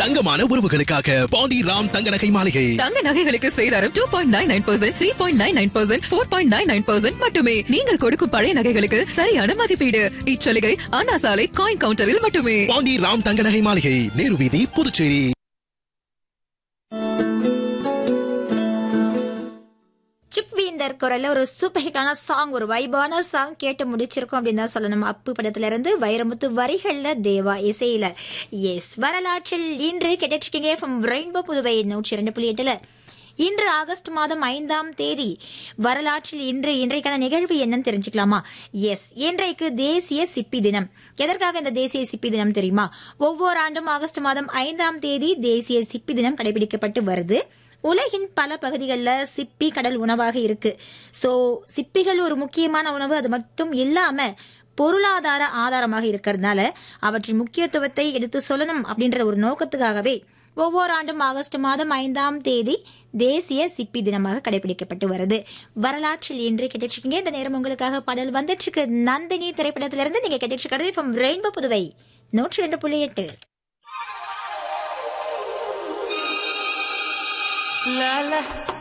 தங்கமான உறவுகளுக்காக பாண்டி ராம் தங்க நகை மாளிகை தங்க நகைகளுக்கு சேதாரம் two point nine nine percent three point nine nine percent four point nine nine percent மட்டுமே நீங்கள் கொடுக்கும் பழைய நகைகளுக்கு சரியான மதிப்பீடு இச்சலுகை அண்ணா சாலை காயின் கவுண்டரில் மட்டுமே பாண்டி ராம் தங்க நகை மாளிகை நேரு வீதி புதுச்சேரி சுக்வீந்தர் குரல்ல ஒரு சூப்பர் ஹிட்டான சாங் ஒரு வைபான சாங் கேட்டு முடிச்சிருக்கோம் அப்படின்னு தான் சொல்லணும் அப்பு படத்துல இருந்து வைரமுத்து வரிகள்ல தேவா இசையில எஸ் வரலாற்றில் இன்று கேட்டுருக்கீங்க ஃப்ரம் ரெயின்போ புதுவை நூற்றி இரண்டு புள்ளி எட்டுல இன்று ஆகஸ்ட் மாதம் ஐந்தாம் தேதி வரலாற்றில் இன்று இன்றைக்கான நிகழ்வு என்னன்னு தெரிஞ்சுக்கலாமா எஸ் இன்றைக்கு தேசிய சிப்பி தினம் எதற்காக இந்த தேசிய சிப்பி தினம் தெரியுமா ஒவ்வொரு ஆண்டும் ஆகஸ்ட் மாதம் ஐந்தாம் தேதி தேசிய சிப்பி தினம் கடைபிடிக்கப்பட்டு வருது உலகின் பல பகுதிகளில் சிப்பி கடல் உணவாக இருக்கு ஸோ சிப்பிகள் ஒரு முக்கியமான உணவு அது மட்டும் இல்லாம பொருளாதார ஆதாரமாக இருக்கிறதுனால அவற்றின் முக்கியத்துவத்தை எடுத்து சொல்லணும் அப்படின்ற ஒரு நோக்கத்துக்காகவே ஒவ்வொரு ஆண்டும் ஆகஸ்ட் மாதம் ஐந்தாம் தேதி தேசிய சிப்பி தினமாக கடைபிடிக்கப்பட்டு வருது வரலாற்றில் இன்று கேட்டுருக்கீங்க இந்த நேரம் உங்களுக்காக பாடல் வந்துட்டு இருக்கு நந்தினி திரைப்படத்திலிருந்து நீங்க கேட்டுருக்கிறது ஃப்ரம் ரெயின்போ புதுவை நூற்றி ரெண்டு புள்ளி எட்டு La la